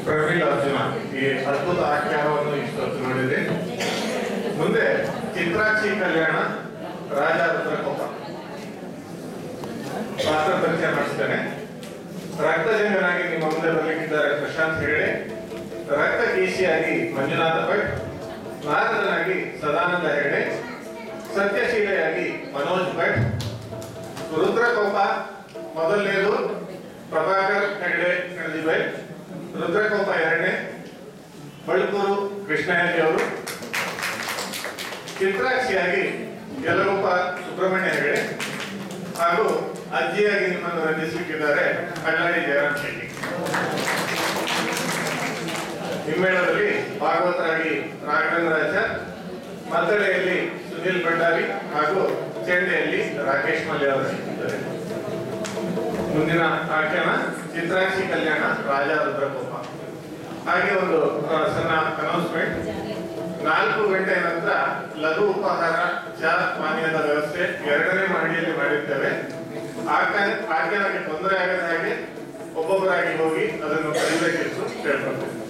ಪ್ರವೀಣ್ ಅರ್ಜುನ ಈ ಅದ್ಭುತ ಆಖ್ಯಾನವನ್ನು ಇಷ್ಟೊತ್ತು ನೋಡಿದ್ರಿ ಮುಂದೆ ಚಿತ್ರಾಕ್ಷಿ ಕಲ್ಯಾಣ ರಾಜ ರುದ್ರಕೊಪ್ಪ ಪಾತ್ರ ಪರಿಚಯ ಮಾಡಿಸ್ತೇನೆ ರಕ್ತಜಂಗನಾಗಿ ನಿಮ್ಮ ಮುಂದೆ ಬರಲಿಕ್ಕಿದ್ದಾರೆ ಪ್ರಶಾಂತ್ ಹೆಗಡೆ ರಕ್ತ ಕೇಶಿಯಾಗಿ ಮಂಜುನಾಥ ಭಟ್ ನಾರದನಾಗಿ ಸದಾನಂದ ಹೆಗಡೆ ಸತ್ಯಶೀಲೆಯಾಗಿ ಮನೋಜ್ ಭಟ್ ರುದ್ರಕೋಪ ಮೊದಲನೇದು ಪ್ರಭಾಕರ್ ಹೆಗಡೆ ಕಣಜಿಬೈ ರುದ್ರಕೋಪ ಎರಡನೇ ಬಳ್ಕೂರು ಕೃಷ್ಣಯ್ಯ ಅವರು ಚಿತ್ರಾಕ್ಷಿಯಾಗಿ ಯಲಗೋಪ ಸುಬ್ರಹ್ಮಣ್ಯ ಹೆಗಡೆ ಹಾಗೂ ಅಜ್ಜಿಯಾಗಿ ನಿಮ್ಮನ್ನು ರಂಜಿಸಲಿಕ್ಕಿದ್ದಾರೆ ಕಳ್ಳಾಡಿ ಜಯರಾಮ್ ಶೆಟ್ಟಿ ಹಿಮ್ಮೇಳದಲ್ಲಿ ಭಾಗವತರಾಗಿ ರಾಘವೇಂದ್ರ ಮದ್ದಳೆಯಲ್ಲಿ ಸುನಿಲ್ ಭಂಡಾರಿ ಹಾಗೂ ಚೆಂಡೆಯಲ್ಲಿ ರಾಕೇಶ್ ಮಲ್ಯ ಅವರು ಇದ್ದಾರೆ ಮುಂದಿನ ಆಖ್ಯಾನ ಚಿತ್ರಾಕ್ಷಿ ಕಲ್ಯಾಣ ರಾಜ ರುದ್ರಕೋಪ ಹಾಗೆ ಒಂದು ಆ, ಸಣ್ಣ ಅನೌನ್ಸ್ಮೆಂಟ್ ನಾಲ್ಕು ಗಂಟೆ ನಂತರ ಲಘು ಉಪಹಾರ ಚಾ ಪಾನೀಯದ ವ್ಯವಸ್ಥೆ ಎರಡನೇ ಮಹಡಿಯಲ್ಲಿ ಮಾಡಿರ್ತೇವೆ ಆಖ್ಯಾನ ಆಖ್ಯಾನಕ್ಕೆ ತೊಂದರೆ ಆಗದ ಹಾಗೆ ಒಬ್ಬೊಬ್ಬರಾಗಿ ಹೋಗಿ ಅದನ್ನು ಪಡಿಬೇಕೆಂದು ಕೇಳ್ಕೊಳ್ತೇವೆ